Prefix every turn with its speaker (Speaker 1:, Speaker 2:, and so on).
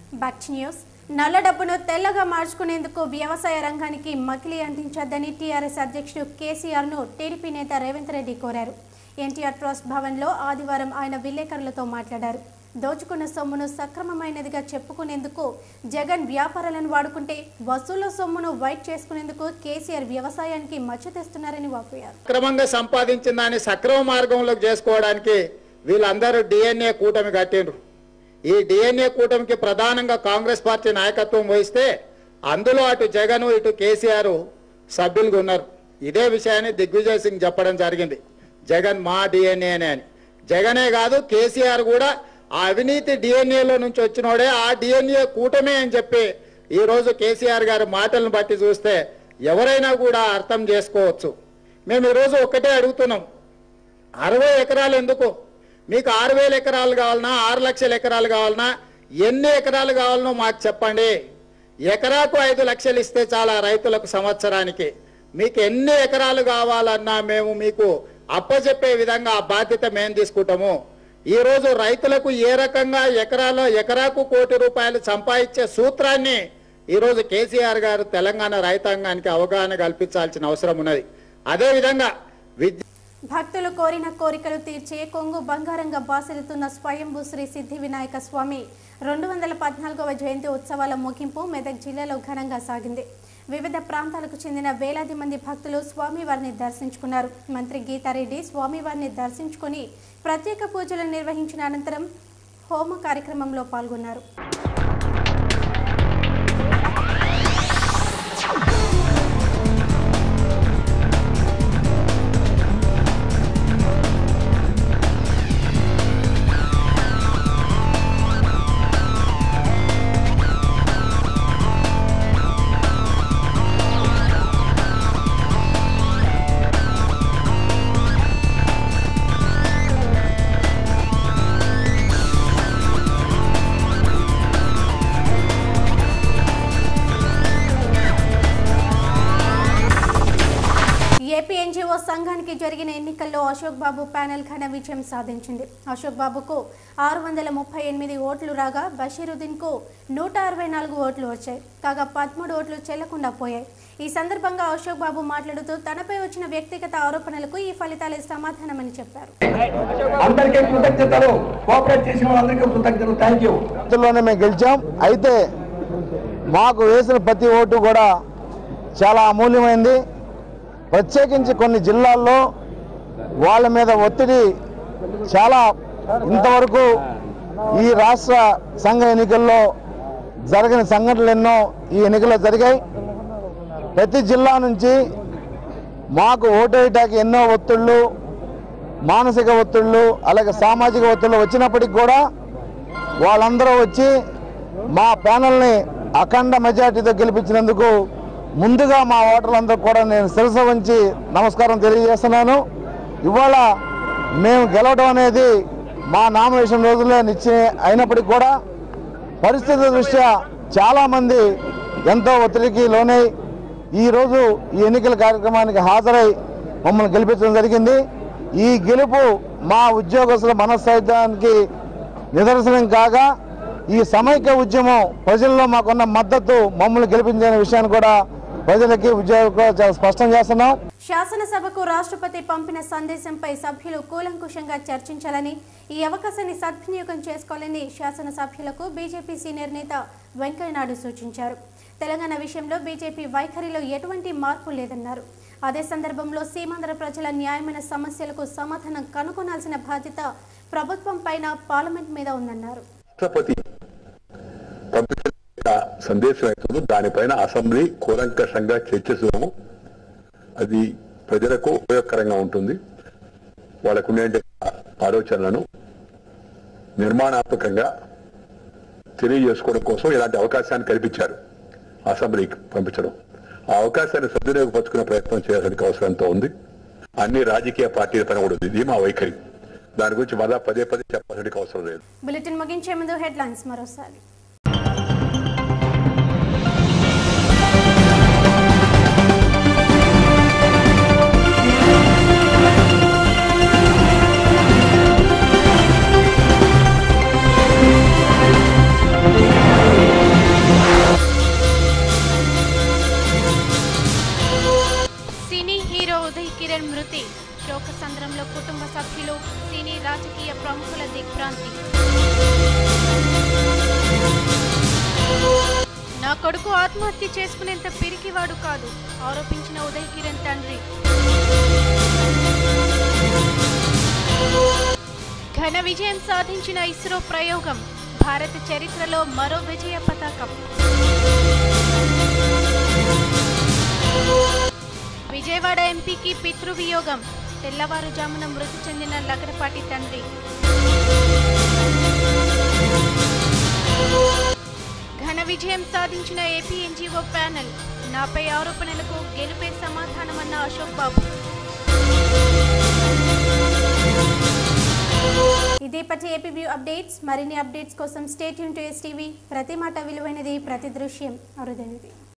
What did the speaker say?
Speaker 1: back to news నల్ల డబ్బును తెల్లగా మార్చుకునేందుకు వ్యవసాయ రంగానికి మకిలి అందించొద్దని టీఆర్ఎస్ అధ్యక్షుడు కేసీఆర్ను టీడీపీ నేత రేవంత్ రెడ్డి కోరారు ఎన్టీఆర్ ట్రస్ట్ భవన్లో ఆదివారం ఆయన విలేకరులతో మాట్లాడారు దోచుకున్న సొమ్మును సక్రమమైనదిగా చెప్పుకునేందుకు జగన్ వ్యాపారాలను వాడుకుంటే వసూళ్ల సొమ్మును వైట్ చేసుకునేందుకు కేసీఆర్ వ్యవసాయానికి మచ్చ తెస్తున్నారని వాపోయారు
Speaker 2: క్రమంగా సంపాదించిన దాన్ని సక్రమ మార్గంలోకి చేసుకోవడానికి వీళ్ళందరూ డిఎన్ఏ కూటమి కట్టిండ్రు ఈ డిఎన్ఏ కూటమికి ప్రధానంగా కాంగ్రెస్ పార్టీ నాయకత్వం వహిస్తే అందులో అటు జగన్ ఇటు కేసీఆర్ సభ్యులుగా ఉన్నారు ఇదే విషయాన్ని దిగ్విజయ్ సింగ్ చెప్పడం జరిగింది జగన్ మా డిఎన్ఏ అని జగనే కాదు కేసీఆర్ కూడా ఆ అవినీతి డిఎన్ఏలో నుంచి వచ్చినోడే ఆ డిఎన్ఏ కూటమే అని చెప్పి ఈ రోజు కేసీఆర్ గారి మాటలను బట్టి చూస్తే ఎవరైనా కూడా అర్థం చేసుకోవచ్చు మేము ఈరోజు ఒక్కటే అడుగుతున్నాం అరవై ఎకరాలు ఎందుకు మీకు ఆరు వేల ఎకరాలు కావాలన్నా ఆరు లక్షల ఎకరాలు కావాలన్నా ఎన్ని ఎకరాలు కావాలనో మాకు చెప్పండి ఎకరాకు ఐదు లక్షలు ఇస్తే చాలా రైతులకు సంవత్సరానికి మీకు ఎన్ని ఎకరాలు కావాలన్నా మేము మీకు అప్పచెప్పే విధంగా ఆ బాధ్యత మేము తీసుకుంటాము ఈ రోజు రైతులకు ఏ రకంగా ఎకరాలో ఎకరాకు కోటి రూపాయలు సంపాదించే సూత్రాన్ని ఈరోజు కేసీఆర్ గారు తెలంగాణ రైతాంగానికి అవగాహన కల్పించాల్సిన అవసరం ఉన్నది అదేవిధంగా విద్య
Speaker 1: భక్తులు కోరిన కోరికలు తీర్చే కొంగు బంగారంగా బాసిల్లుతున్న స్వయంభూ శ్రీ సిద్ధి వినాయక స్వామి రెండు వందల పద్నాలుగవ జయంతి ఉత్సవాల ముగింపు మెదక్ జిల్లాలో ఘనంగా సాగింది వివిధ ప్రాంతాలకు చెందిన వేలాది మంది భక్తులు స్వామివారిని దర్శించుకున్నారు మంత్రి గీతారెడ్డి స్వామివారిని దర్శించుకొని ప్రత్యేక పూజలు నిర్వహించిన అనంతరం హోమ కార్యక్రమంలో పాల్గొన్నారు ఏపీ ఎన్జిఓ సంఘానికి జరిగిన ఎన్నికల్లో అశోక్ బాబు ప్యానెల్ ఘన విజయం సాధించింది అశోక్ బాబుకు ఆరు వందల ముప్పై ఎనిమిది ఓట్లు రాగా బషీరుద్దీన్కు నూట అరవై నాలుగు ఓట్లు వచ్చాయి కాగా పదమూడు ఓట్లు చెల్లకుండా పోయాయి ఈ సందర్భంగా అశోక్ బాబు మాట్లాడుతూ తనపై వచ్చిన వ్యక్తిగత ఆరోపణలకు ఈ ఫలితాలే సమాధానమని చెప్పారు
Speaker 3: అందరికీ కృతజ్ఞతలు కోఆపరేట్ చేసిన వాళ్ళందరికీ కృతజ్ఞతలు థ్యాంక్ యూ
Speaker 4: లోనే మేము గెలిచాం అయితే మాకు వేసిన ప్రతి ఓటు కూడా చాలా అమూల్యమైంది ప్రత్యేకించి కొన్ని జిల్లాల్లో వాళ్ళ మీద ఒత్తిడి చాలా ఇంతవరకు ఈ రాష్ట్ర సంఘ ఎన్నికల్లో జరిగిన సంఘటనలు ఎన్నో ఈ ఎన్నికల్లో జరిగాయి ప్రతి జిల్లా నుంచి మాకు ఓటేయటానికి ఎన్నో ఒత్తిళ్ళు మానసిక ఒత్తిళ్ళు అలాగే సామాజిక ఒత్తిళ్ళు వచ్చినప్పటికి కూడా వాళ్ళందరూ వచ్చి మా ప్యానల్ని అఖండ మెజార్టీతో గెలిపించినందుకు ముందుగా మా ఓటర్లందరూ కూడా నేను శిరస వంచి నమస్కారం తెలియజేస్తున్నాను ఇవాళ మేము గెలవడం అనేది మా నామినేషన్ రోజుల్లో నిశ్చయం అయినప్పటికీ కూడా పరిస్థితుల దృష్ట్యా చాలామంది ఎంతో ఒత్తిడికి లోనై ఈరోజు ఈ ఎన్నికల కార్యక్రమానికి హాజరై మమ్మల్ని గెలిపించడం జరిగింది ఈ గెలుపు మా ఉద్యోగస్తుల మనస్థైర్యానికి నిదర్శనం కాగా ఈ సమైక్య ఉద్యమం ప్రజల్లో మాకున్న మద్దతు మమ్మల్ని గెలిపించిన విషయాన్ని కూడా ప్రజలకి ఉద్యోగులకు చాలా స్పష్టం చేస్తున్నాం
Speaker 1: శాసనసభకు రాష్ట్రపతి పంపిన సందేశంపై సభ్యులు కూలంకుషంగా చర్చించాలని ఈ అవకాశాన్ని సద్వినియోగం చేసుకోవాలని శాసనసభ్యులకు బీజేపీ సీనియర్ నేత వెంకయ్యనాయుడు సూచించారు తెలంగాణ విషయంలో బీజేపీ వైఖరిలో ఎటువంటి మార్పు లేదన్నారు అదే సందర్భంలో సీమాంధ్ర ప్రజల న్యాయమైన సమస్యలకు సమాధానం కనుగొనాల్సిన బాధ్యత ప్రభుత్వం పైన పార్లమెంట్ మీద ఉందన్నారు
Speaker 5: రాష్ట్రపతి పంపించిన సందేశం అవుతుందో దానిపైన అసెంబ్లీ కూలంకషంగా చర్చిస్తున్నాము అది ప్రజలకు ఉపయోగకరంగా ఉంటుంది వాళ్ళకు ఉండే ఆలోచనలను నిర్మాణాత్మకంగా తెలియజేసుకోవడం కోసం ఇలాంటి అవకాశాన్ని కల్పించారు అసెంబ్లీకి పంపించడం ఆ అవకాశాన్ని సద్వినియోగపరుచుకునే ప్రయత్నం చేయాల్సిన అవసరం ఎంతో ఉంది అన్ని రాజకీయ పార్టీల పైన కూడా ఉంది ఇది మా వైఖరి దాని గురించి మళ్ళా పదే పదే చెప్పాల్సిన అవసరం లేదు
Speaker 1: బులెటిన్ ముగించే ముందు హెడ్లైన్స్ మరోసారి
Speaker 6: కొడుకు ఆత్మహత్య చేసుకునేంత పిరికివాడు కాదు ఆరోపించిన ఉదయ్ కిరణ్ తండ్రి ఘన విజయం సాధించిన ఇస్రో ప్రయోగం భారత చరిత్రలో మరో విజయ పతాకం విజయవాడ ఎంపీకి పితృవియోగం తెల్లవారుజామున మృతి చెందిన లగడపాటి తండ్రి ఘన విజయం సాధించిన ఏపీ ఎన్జీఓ ప్యానెల్ నాపై ఆరోపణలకు గెలుపే సమాధానమన్న అశోక్ బాబు
Speaker 1: ఇదే పట్టి ఏపీ వ్యూ అప్డేట్స్ మరిన్ని అప్డేట్స్ కోసం స్టేట్ యూన్ టు ఎస్ టీవీ ప్రతి మాట విలువైనది ప్రతి దృశ్యం అరుదైనది